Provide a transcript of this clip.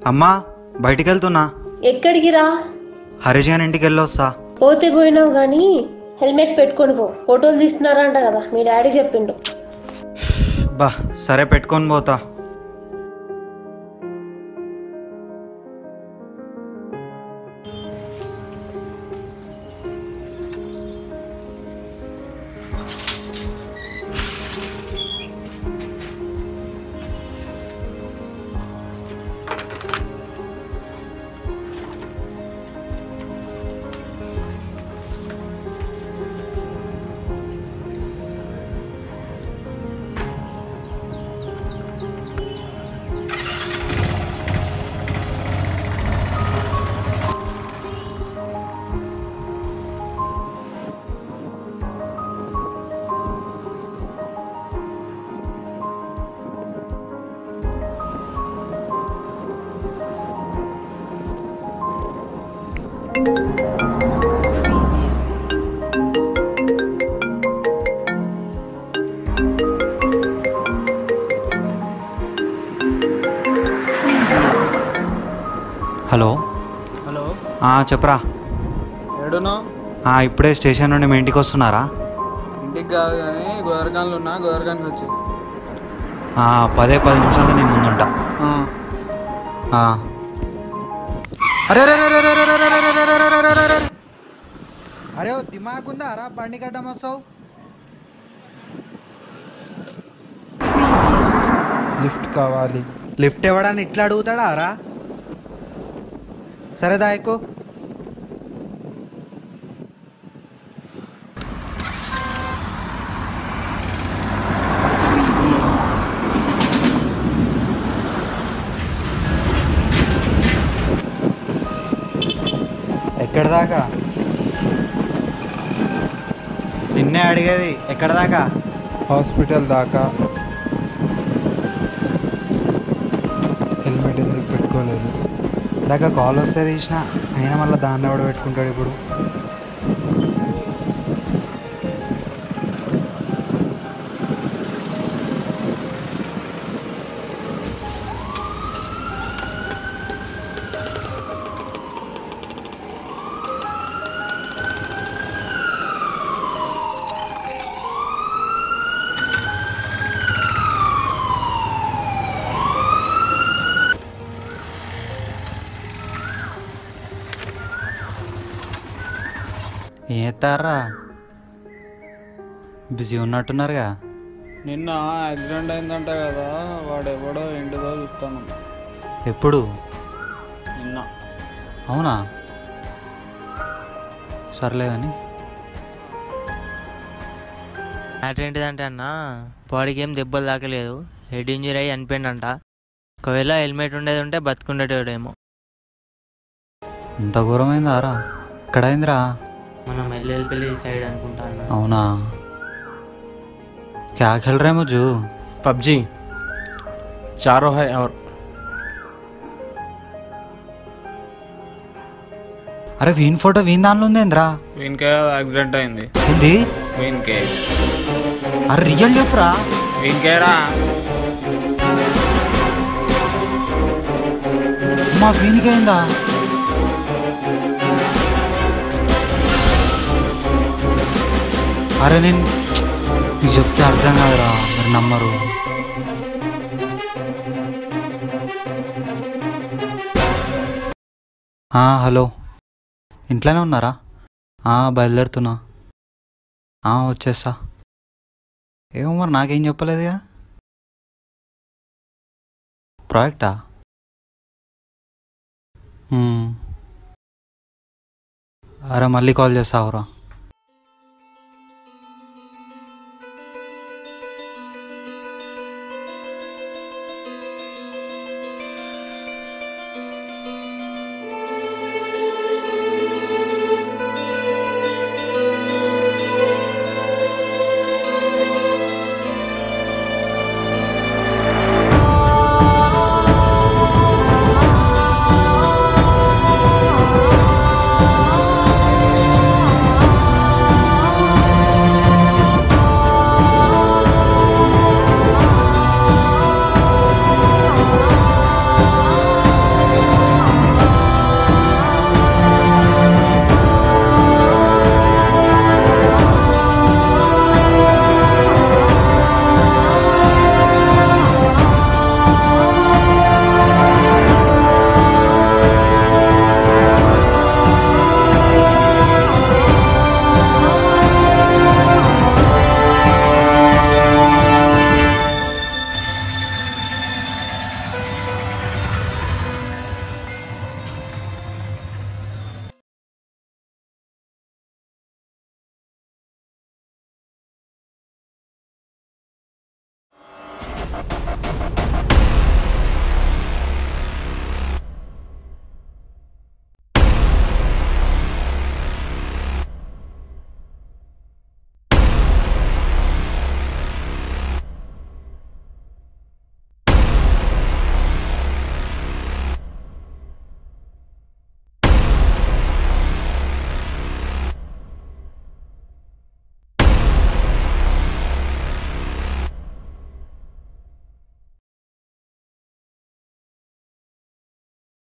అమ్మా బయటికి వెళ్తున్నా ఎక్కడికి రా హరీష్ గారి ఇంటికి వెళ్ళొస్తా పోతే పోయినావు కానీ హెల్మెట్ పెట్టుకొని పో ఫోటోలు తీస్తున్నారంట కదా మీ డాడీ చెప్పిండు బా సరే పెట్టుకొని పోతా హలో హలో ఆ, చెప్పరా ఏడునో ఆ, ఇప్పుడే స్టేషన్ నుండి మీ ఇంటికి వస్తున్నారా ఇంటికి కాదు కానీ గోరగాన్లు ఉన్నా గోరగానికి వచ్చి ఆ, పదే పది నిమిషాలు నేను ముందుంటా ఆ, అరే అరే అరే అరే అరే అరే అరే అరే అరే అరే అరే అరే. అరే ఓ దిమాగ్ ఉందా రా బండి కట్టం వస్తావు లిఫ్ట్ కావాలి లిఫ్ట్ ఇవ్వడాన్ని ఇట్లా అడుగుతాడా రా సరే దాయకు ఎక్కడి దాకా నిన్నే అడిగేది ఎక్కడ దాకా హాస్పిటల్ దాకా హెల్మెట్ ఎందుకు పెట్టుకోలేదు దాకా కాల్ వస్తే తీసిన అయినా మళ్ళీ దాన్ని ఎవడ పెట్టుకుంటాడు ఇప్పుడు ఏం చేస్తారా బిజీ ఉన్నట్టున్నారుగా నిన్న యాక్సిడెంట్ అయిందంట కదా వాడు ఎవడో ఏంటిదో చూస్తాను ఎప్పుడు నిన్న అవునా సర్లే కానీ మ్యాటర్ ఏంటిదంటే అన్న బాడీకి ఏం దెబ్బలు తాకలేదు హెడ్ ఇంజరీ అయ్యి చనిపోయిందంట ఒకవేళ హెల్మెట్ ఉండేది ఉంటే బతుకుండేటోడేమో ఇంత ఘోరమైందా రా ఎక్కడైందిరా మనం ఎల్ఎల్పల్లి సైడ్ అనుకుంటా అన్న అవునా క్యా ఖేల్ రే ముజు पबजी चारों है और అరే వీన్ ఫోటో వీన్ దానిలో ఉందేంద్రా వీనికే యాక్సిడెంట్ అయింది ఏంది వీనికే అరే రియల్ చెప్పురా వీనికేరా మా వీనికైందా అరే నేను నీకు చెప్తే అర్థం కాదురా మీరు నమ్మరు ఆ, హలో ఇంట్లోనే ఉన్నారా ఆ, బయలుదేరుతున్నా ఆ, వచ్చేస్తా ఏమో మరి నాకేం చెప్పలేదుగా ప్రాజెక్టా మ్మ్. అరే మళ్ళీ కాల్ చేస్తావురా